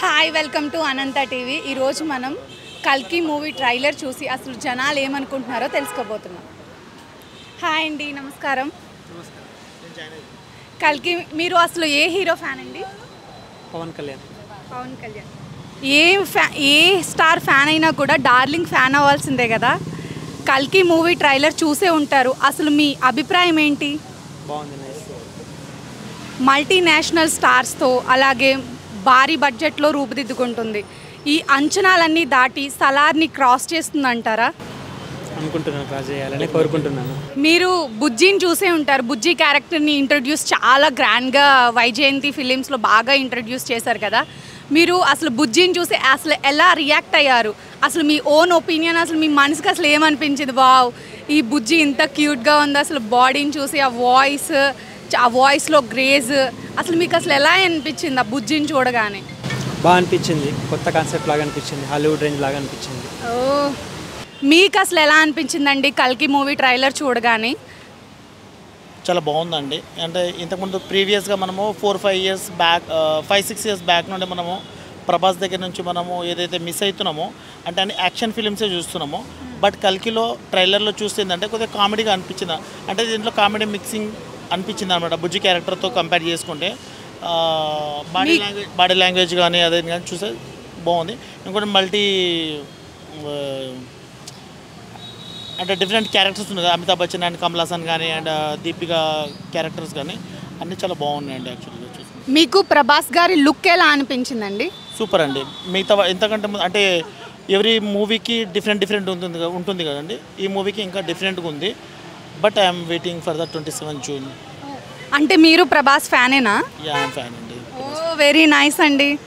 hi welcome to Anantha TV ఈరోజు మనం కల్కి మూవీ ట్రైలర్ చూసి అసలు జనాలు ఏమనుకుంటున్నారో తెలుసుకోబోతున్నాం హాయ్ అండి నమస్కారం కల్కి మీరు అసలు ఏ హీరో ఫ్యాన్ అండి పవన్ కళ్యాణ్ పవన్ కళ్యాణ్ ఏ ఫ్యా ఏ స్టార్ ఫ్యాన్ అయినా కూడా డార్లింగ్ ఫ్యాన్ అవ్వాల్సిందే కదా కల్కి మూవీ ట్రైలర్ చూసే ఉంటారు అసలు మీ అభిప్రాయం ఏంటి బాగుంది నైస్ మల్టీనేషనల్ స్టార్స్తో అలాగే భారీ బడ్జెట్లో రూపుదిద్దుకుంటుంది ఈ అంచనాలన్నీ దాటి సలార్ని క్రాస్ చేస్తుందంటారా అనుకుంటున్నాను క్రాస్ చేయాలని కోరుకుంటున్నాను మీరు బుజ్జిని చూసే ఉంటారు బుజ్జి క్యారెక్టర్ని ఇంట్రడ్యూస్ చాలా గ్రాండ్గా వైజయంతి ఫిలిమ్స్లో బాగా ఇంట్రడ్యూస్ చేశారు కదా మీరు అసలు బుజ్జిని చూసి అసలు ఎలా రియాక్ట్ అయ్యారు అసలు మీ ఓన్ ఒపీనియన్ అసలు మీ మనసుకి అసలు ఏమనిపించింది వావ్ ఈ బుజ్జి ఇంత క్యూట్గా ఉంది అసలు బాడీని చూసి ఆ వాయిస్ ఆ వాయిస్లో గ్రేజ్ అసలు మీకు అసలు ఎలా అనిపించింది ఆ బుజ్జిని చూడగానే బాగా అనిపించింది కొత్త కాన్సెప్ట్ లాగా అనిపించింది హాలీవుడ్ రేంజ్ లాగా అనిపించింది ఓ మీకు అసలు ఎలా అనిపించిందండి కల్కి మూవీ ట్రైలర్ చూడగానే చాలా బాగుందండి అంటే ఇంతకుముందు ప్రీవియస్గా మనము four five years back five six years back నుండి మనము ప్రభాస్ దగ్గర నుంచి మనము ఏదైతే మిస్ అవుతున్నామో అంటే అన్ని యాక్షన్ ఫిలిమ్సే చూస్తున్నామో బట్ కల్కిలో ట్రైలర్లో చూస్తే ఏంటంటే కొద్దిగా కామెడీగా అనిపించింది అంటే దీంట్లో కామెడీ మిక్సింగ్ అనిపించింది అనమాట బుజ్జి క్యారెక్టర్తో కంపేర్ చేసుకుంటే బాడీ లాంగ్వేజ్ బాడీ లాంగ్వేజ్ కానీ అదే కానీ చూస్తే బాగుంది ఇంకోటి మల్టీ అంటే డిఫరెంట్ క్యారెక్టర్స్ ఉన్నాయి కదా, అమితాబ్ బచ్చన్ అండ్ కమల్ హాసన్ కానీ అండ్ దీపిక క్యారెక్టర్స్ కానీ అన్నీ చాలా బాగున్నాయండి యాక్చువల్గా చూసి మీకు ప్రభాస్ గారి లుక్ ఎలా అనిపించిందండి సూపర్ అండి మిగతా వా- ఎంతకంటే ముందు అంటే ఎవ్రీ మూవీకి డిఫరెంట్ డిఫరెంట్ ఉంటుంది కదా- ఉంటుంది కదండి ఈ మూవీకి ఇంకా డిఫరెంట్గా ఉంది but I'm waiting for the twenty seven June అంటే మీరు ప్రభాస్ ఫ్యానేనా యా ఫ్యాన్ అండి ఓ వెరీ నైస్ అండి